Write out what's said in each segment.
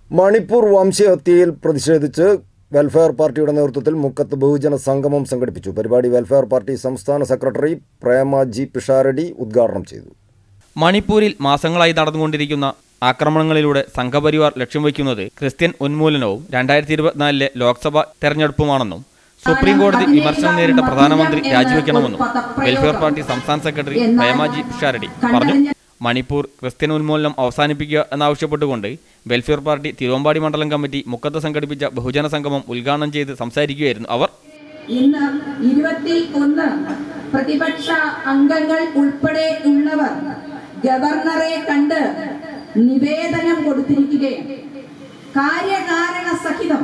മണിപ്പൂർ വംശഹത്യയിൽ പ്രതിഷേധിച്ച് വെൽഫെയർ പാർട്ടിയുടെ നേതൃത്വത്തിൽ മുക്കത്ത് ബഹുജന സംഗമം സംഘടിപ്പിച്ചു പരിപാടി വെൽഫെയർ പാർട്ടി സംസ്ഥാന സെക്രട്ടറി പ്രേമ ജി പിഷാരടി ഉദ്ഘാടനം ചെയ്തു മണിപ്പൂരിൽ മാസങ്ങളായി നടന്നുകൊണ്ടിരിക്കുന്ന ആക്രമണങ്ങളിലൂടെ സംഘപരിവാർ ലക്ഷ്യം വയ്ക്കുന്നത് ക്രിസ്ത്യൻ ഉന്മൂലനവും രണ്ടായിരത്തി ഇരുപത്തിനാലിലെ ലോക്സഭാ തെരഞ്ഞെടുപ്പുമാണെന്നും സുപ്രീം കോടതി വിമർശനം നേരിട്ട പ്രധാനമന്ത്രി രാജിവെക്കണമെന്നും വെൽഫെയർ പാർട്ടി സംസ്ഥാന സെക്രട്ടറി പ്രേമാജി പിഷാരടി പറഞ്ഞു മണിപ്പൂർ ക്രിസ്ത്യൻ ഉന്മൂലനം അവസാനിപ്പിക്കുക എന്നാവശ്യപ്പെട്ടുകൊണ്ട് വെൽഫെയർ പാർട്ടി തിരുവമ്പാടി മണ്ഡലം കമ്മിറ്റി മുക്കത്ത് സംഘടിപ്പിച്ച ബഹുജന സംഗമം ഉദ്ഘാടനം ചെയ്ത് സംസാരിക്കുകയായിരുന്നു അവർ ഇന്ന് ഇരുപത്തി ഒന്ന് പ്രതിപക്ഷ അംഗങ്ങൾ ഉൾപ്പെടെ ഉള്ളവർ ഗവർണറെ കണ്ട് നിവേദനം കൊടുത്തിരിക്കുകയാണ് കാര്യകാരണ സഹിതം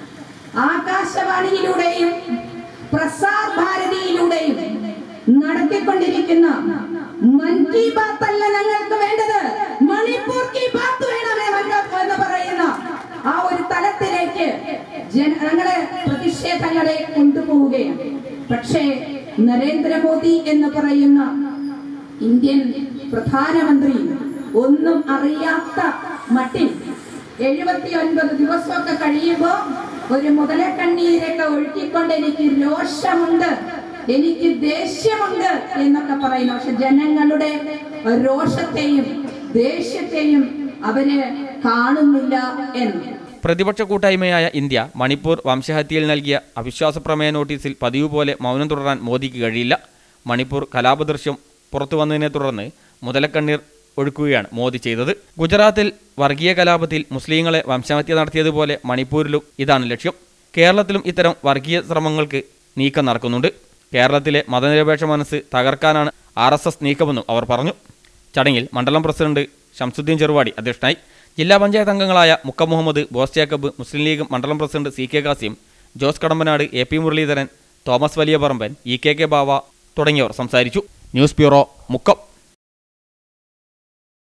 ആകാശവാണിയിലൂടെയും പ്രസാർ ഭാരതിയിലൂടെയും നടത്തിക്കൊണ്ടിരിക്കുന്ന മൻ കി ബാത്ത് അല്ല ഞങ്ങൾക്ക് വേണ്ടത് മണിപ്പൂർ കി ബാത്ത് വേണമേ ഞങ്ങൾക്ക് എന്ന് പറയുന്ന ആ ഒരു തലത്തിലേക്ക് ജനങ്ങളെ പ്രതിഷേധങ്ങളെ കൊണ്ടുപോവുകയാണ് പക്ഷേ നരേന്ദ്രമോദി എന്ന് പറയുന്ന ഇന്ത്യൻ പ്രധാനമന്ത്രി ഒന്നും അറിയാത്ത മട്ടിൽ എഴുപത്തി ഒൻപത് ദിവസമൊക്കെ കഴിയുമ്പോ ഒരു മുതലക്കണ്ണീരൊക്കെ ഒഴുക്കിക്കൊണ്ട് എനിക്ക് രോഷമുണ്ട് എനിക്ക് ദേഷ്യമുണ്ട് എന്നൊക്കെ പറയുന്നു പക്ഷെ ജനങ്ങളുടെ രോഷത്തെയും ദേഷ്യത്തെയും അവര് കാണുന്നില്ല എന്ന് പ്രതിപക്ഷ കൂട്ടായ്മയായ ഇന്ത്യ മണിപ്പൂർ വംശഹത്യയിൽ നൽകിയ അവിശ്വാസ പ്രമേയ നോട്ടീസിൽ പതിവ് പോലെ മൗനം തുടരാൻ മോദിക്ക് കഴിയില്ല മണിപ്പൂർ കലാപദൃശ്യം പുറത്തു വന്നതിനെ തുടർന്ന് മുതലക്കണ്ണീർ ഒഴുക്കുകയാണ് മോദി ചെയ്തത് ഗുജറാത്തിൽ വർഗീയ കലാപത്തിൽ മുസ്ലിങ്ങളെ വംശഹത്യ നടത്തിയതുപോലെ മണിപ്പൂരിലും ഇതാണ് ലക്ഷ്യം കേരളത്തിലും ഇത്തരം വർഗീയ ശ്രമങ്ങൾക്ക് നീക്കം നടക്കുന്നുണ്ട് കേരളത്തിലെ മതനിരപേക്ഷ മനസ്സ് തകർക്കാനാണ് ആർ എസ് എസ് നീക്കമെന്നും അവർ പറഞ്ഞു ചടങ്ങിൽ മണ്ഡലം പ്രസിഡന്റ് ഷംസുദ്ദീൻ ചെറുവാടി അധ്യക്ഷനായി ജില്ലാ പഞ്ചായത്ത് അംഗങ്ങളായ മുക്ക മുഹമ്മദ് ബോസ് ജേക്കബ് മുസ്ലിം ലീഗ് മണ്ഡലം president C K Kasim Jose Kadambanad A P Muraleedharan Thomas വലിയ പറമ്പൻ ഇ കെ കെ ബാവ തുടങ്ങിയവർ സംസാരിച്ചു ന്യൂസ് ബ്യൂറോ മുക്കം